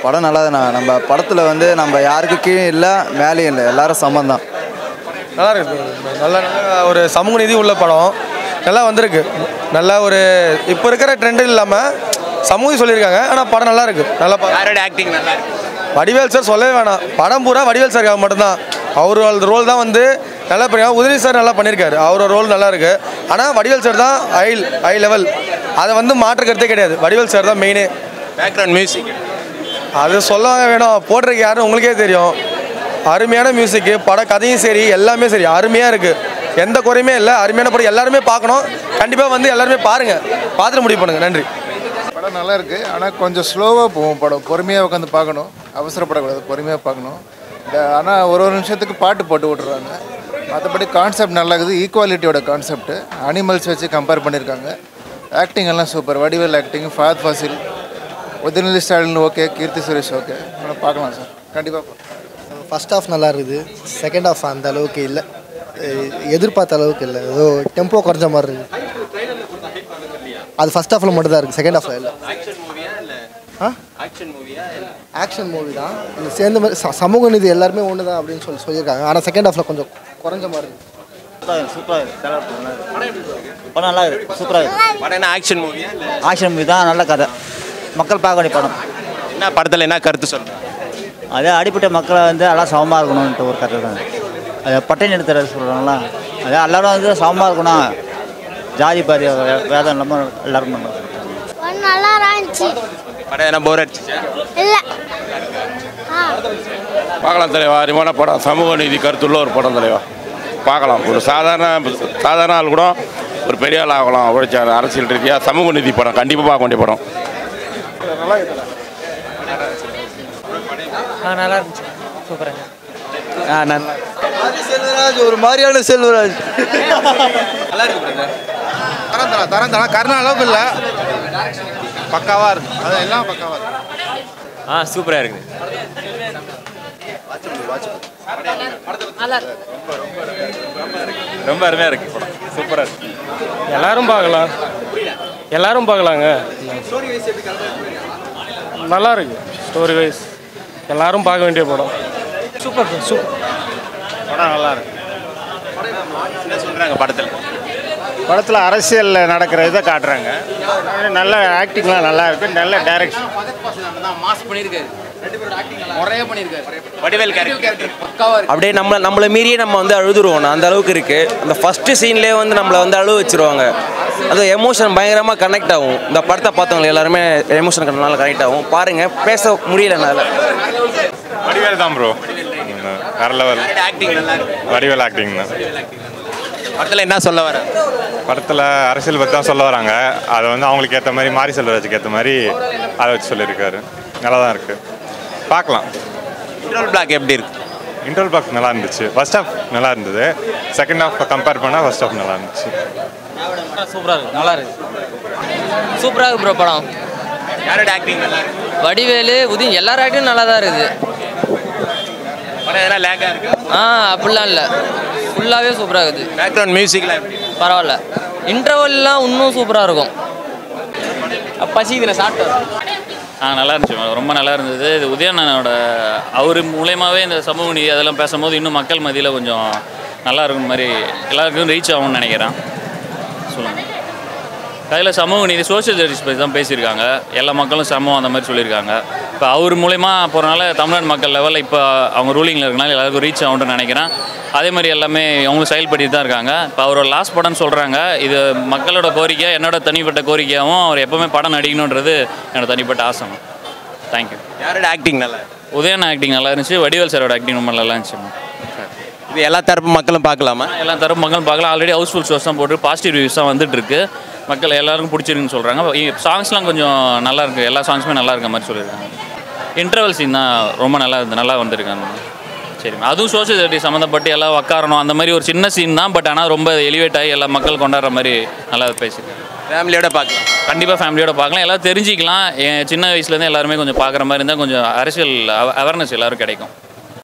படம் நல்லா தானே நம்ம படத்தில் வந்து நம்ம யாருக்கு கீழே இல்லை மேலேயும் இல்லை எல்லாரும் சமம் தான் நல்லா இருக்கு நல்ல நல்ல ஒரு சமூக நீதி உள்ள படம் நல்லா வந்திருக்கு நல்லா ஒரு இப்போ இருக்கிற ட்ரெண்ட் இல்லாமல் சமூகம் சொல்லியிருக்காங்க ஆனால் படம் நல்லா இருக்கு நல்லா படம் யாரோட ஆக்டிங் நல்லா இருக்கு வடிவேல் சார் சொல்லவே வேணாம் படம் பூரா வடிவேல் சார் மட்டும்தான் அவரோட ரோல் தான் வந்து நல்லா பண்ணி உதவி சார் நல்லா பண்ணியிருக்காரு அவரோட ரோல் நல்லா இருக்கு ஆனால் வடிவேல் சார் தான் ஹை ஹை லெவல் அதை வந்து மாற்றுக்கிறதே கிடையாது வடிவேல் சார் தான் மெயினே பேக்ரவுண்ட் மியூசிக் அது சொல்லவே வேணும் போட்டிருக்க யாருன்னு உங்களுக்கே தெரியும் அருமையான மியூசிக்கு பட கதையும் சரி எல்லாமே சரி அருமையாக இருக்குது எந்த குறையுமே இல்லை அருமையான படம் எல்லாருமே பார்க்கணும் கண்டிப்பாக வந்து எல்லாருமே பாருங்கள் பார்த்துட்டு முடிவு பண்ணுங்கள் நன்றி படம் நல்லா இருக்கு ஆனால் கொஞ்சம் ஸ்லோவாக போகும் படம் பொறுமையாக உட்காந்து பார்க்கணும் அவசரப்படக்கூடாது பொறுமையாக பார்க்கணும் இந்த ஆனால் ஒரு ஒரு நிமிஷத்துக்கு பாட்டு போட்டு விட்டுறாங்க மற்றபடி கான்செப்ட் நல்லா இருக்குது ஈக்குவாலிட்டியோட கான்செப்ட் அனிமல்ஸ் வச்சு கம்பேர் பண்ணியிருக்காங்க ஆக்டிங் எல்லாம் super Vadivel acting Fahadh Faasil Udhayanidhi Stalin okay Keerthy Suresh okay ஆனால் பார்க்கலாம் சார் கண்டிப்பாக ஃபர்ஸ்ட் ஹாஃப் நல்லா இருக்குது செகண்ட் ஹாஃப் அந்த அளவுக்கு இல்லை எ- எதிர்பார்த்த அளவுக்கு இல்லை ஏதோ டெம்போ குறைஞ்ச மாதிரி இருக்குது அது ஃபர்ஸ்ட் ஹாஃபில் மட்டும் தான் இருக்குது செகண்ட் ஹாஃபில் இல்லை ஆ ஆக்ஷன் மூவி தான் இது சேர்ந்த மாதிரி ச- சமூக நீதி எல்லாருமே ஒன்று தான் அப்படின்னு சொல்லி சொல்லியிருக்காங்க ஆனால் செகண்ட் ஹாஃபில் கொஞ்சம் குறைஞ்ச மாதிரி இருக்குது சூப்பராக இருக்கு படம் நல்லா இருக்கு சூப்பராக இருக்கு படம் என்ன ஆக்ஷன் மூவியா இல்லை ஆக்ஷன் மூவி தான் நல்ல கதை மக்கள் பார்க்க வேண்டிய படம் என்ன படத்தில் என்ன கருத்து சொல்கிறேன் அதே அடிப்பட்ட மக்களை வந்து எல்லாம் சமமாக இருக்கணும்ன்ட்டு ஒரு கதை தான் அது பட்டை நிறுத்துறது சொல்கிறாங்களா அதே எல்லாரும் வந்து சமமாக இருக்கணும் ஜாதி பாதி வே- வேதம் இல்லாமல் எல்லாரும் பண்ணணும் ஒன்று நல்லா இருந்துச்சு படம் என்ன போர் அடிச்சிச்சா இல்லை ஆ பார்க்கலாம் தலைவா அருமையான படம் சமூக நீதி கருத்துள்ள ஒரு படம் தலைவா பார்க்கலாம் ஒரு சாதாரண சாதாரண ஆள் கூட ஒரு பெரிய ஆள் ஆகலாம் உழைச்ச அரசியல் ரீதியாக சமூக நீதி படம் கண்டிப்பாக பார்க்க வேண்டிய படம் ஆ நல்லா இருந்துச்சு சூப்பராக ஆ நல்லா செல்வராஜ் ஒரு மாதிரியான செல்வராஜ் தரம் தரம் தரம் தரம் கருணா அளவுக்கு இல்லை பக்காவாக இருக்கு அது எல்லாம் பக்காவாக இருக்கு ஆ சூப்பராக இருக்குது நல்லா ரொம்ப அருமையாக இருக்குது படம் சூப்பராக இருக்கு எல்லாரும் பார்க்கலாம் எல்லாரும் பார்க்கலாங்க நல்லா இருக்கு ஸ்டோரி வைஸ் எல்லாரும் பார்க்க வேண்டிய படம் சூப்பர் சூப்பர் படம் நல்லா இருக்கு என்ன சொல்கிறாங்க படத்தில் படத்தில் அரசியலில் நடக்கிற இதை காட்டுறாங்க நல்ல ஆக்டிங்லாம் நல்லா இருக்கு நல்ல டைரக்ஷன் வடிவேல் கேரக்டர் அப்படியே நம்மளை நம்மளை மீறியே நம்ம வந்து அழுதுருவோம் அந்த அளவுக்கு இருக்கு அந்த ஃபர்ஸ்ட் சீன்லேயே வந்து நம்மளை வந்து அழுவ வச்சிருவாங்க அது எமோஷன் பயங்கரமாக கனெக்ட் ஆகும் இந்த படத்தை பார்த்தவங்க எல்லாருமே எமோஷன் நல்லா கனெக்ட் ஆகும் பாருங்க பேச முடியல என்னால வடிவேல் தான் ப்ரோ வேற லெவல் ஆக்டிங் நல்லா இருக்கு வடிவேல் ஆக்டிங் தான் படத்தில் என்ன சொல்ல வர படத்தில் அரசியல் பற்றி தான் சொல்ல வராங்க அதை வந்து அவங்களுக்கு ஏற்ற மாதிரி மாரி செல்வராஜுக்கு ஏற்ற மாதிரி அதை வச்சு சொல்லியிருக்காரு நல்லா தான் இருக்குது பார்க்கலாம் இன்ட்ரோல் பிளாக் எப்படி இருக்கு இன்டர்வல் பாக்ஸ் நல்லா இருந்துச்சு ஃபர்ஸ்ட் ஹாஃப் நல்லா இருந்தது செகண்ட் ஹாஃப் கம்பேர் பண்ணால் ஃபர்ஸ்ட் ஹாஃப் நல்லா இருந்துச்சு சூப்பராக இருக்கு நல்லா இருக்கு சூப்பராக இருக்கு ப்ரோ படம் யாரோட ஆக்டிங் நல்லா இருக்கு வடிவேலு உதயம் எல்லார் ஆக்டியும் நல்லா தான் இருக்குது படம் எதனா லேக்காக இருக்கு ஆ அப்படிலாம் இல்லை ஃபுல்லாகவே சூப்பராக இருக்குது பேக்ரவுண்ட் மியூசிக்லாம் எப்படி பரவாயில்ல இன்டர்வல்லாம் இன்னும் சூப்பராக இருக்கும் பசி இதில் சாப்பிட்டோம் ஆ நல்லா இருந்துச்சு ரொம்ப நல்லா இருந்தது இது உதயண்ணனோட அவர் மூலயமாவே இந்த சமூக நீதி அதெல்லாம் பேசும்போது இன்னும் மக்கள் மத்தியில் கொஞ்சம் நல்லா இருக்கும் மாதிரி எல்லாருக்கும் ரீச் ஆகும்னு நினைக்கிறேன் சொல்லுங்கள் அதில் சமூக நீதி சோஷியல் ஜஸ்டிஸ் பற்றி தான் பேசியிருக்காங்க எல்லா மக்களும் சமம் அந்த மாதிரி சொல்லியிருக்காங்க இப்போ அவர் மூலயமா போகிறனால தமிழ்நாடு மக்கள் லெவலில் இப்போ அவங்க ரூலிங்கில் இருக்கனால எல்லாருக்கும் ரீச் ஆகும்னு நினைக்கிறேன் அதே மாதிரி எல்லாமே அவங்களும் செயல்பட்டு தான் இருக்காங்க இப்போ அவரோட லாஸ்ட் படம்னு சொல்கிறாங்க இது மக்களோட கோரிக்கை என்னோட தனிப்பட்ட கோரிக்கையாகவும் அவர் எப்போவுமே படம் நடிக்கணுன்றது என்னோட தனிப்பட்ட ஆசை தேங்க்யூ யாரோட ஆக்டிங் நல்லா உதயன் ஆக்டிங் நல்லா இருந்துச்சு வடிவேல் சாரோட ஆக்டிங் ரொம்ப நல்லா இருந்துச்சு இது எல்லா தரப்பு மக்களும் பார்க்கலாமா எல்லா தரப்பு மக்களும் பார்க்கலாம் ஆல்ரெடி ஹவுஸ்ஃபுல் ஷோஸ் தான் போட்டு பாசிட்டிவ் ரிவ்யூஸ் தான் வந்துட்டு இருக்கு மக்கள் எல்லாருக்கும் பிடிச்சிருக்குன்னு சொல்கிறாங்க சாங்ஸ்லாம் கொஞ்சம் நல்லா இருக்கு எல்லா சாங்ஸுமே நல்லா இருக்க மாதிரி சொல்லியிருக்காங்க இன்டர்வல் சீன் தான் ரொம்ப நல்லா இருந்து நல்லா வந்திருக்காங்க சரி அதுவும் சோஷியல் செக்யூரிட்டி சம்மந்தப்பட்டு எல்லாம் உட்காரணும் அந்த மாதிரி ஒரு சின்ன சீன் தான் பட் ஆனால் ரொம்ப எலிவேட் ஆகி எல்லா மக்கள் கொண்டாடுற மாதிரி நல்லா பேசியிருக்காங்க ஃபேமிலியோட பார்க்கலாம் கண்டிப்பாக ஃபேமிலியோட பார்க்கலாம் எல்லாம் தெரிஞ்சிக்கலாம் என் சின்ன வயசுலேருந்து எல்லாருமே கொஞ்சம் பார்க்குற மாதிரி இருந்தால் கொஞ்சம் அரசியல் அவேர்னஸ் எல்லாரும் கிடைக்கும்